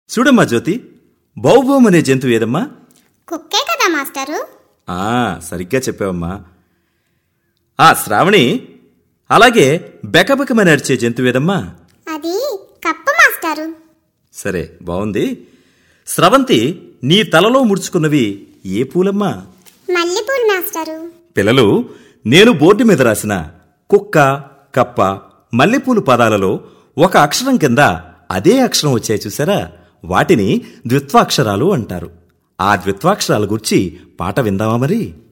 చూడమ్మా జ్యోతి బౌబోం అనే జంతువు ఏదమ్మా కుక్కే కదా మాస్టరు ఆ సరిగ్గా చెప్పావమ్మా ఆ శ్రావణి అలాగే బెకబెకమని అరిచే జంతువు ఏదమ్మా అది కప్ప మాస్టారు సరే బావుంది స్రవంతి నీ తలలో ముడుచుకున్నవి ఏ పూలమ్మా మల్లెపూలు మాస్టారు పిల్లలు నేను బోర్డు మీద రాసిన కుక్క కప్ప మల్లెపూలు పదాలలో ఒక అక్షరం కింద అదే అక్షరం వచ్చాయి చూసారా వాటిని ద్విత్వాక్షరాలు అంటారు ఆ ద్విత్వాక్షరాల గురించి పాట విందామా మరి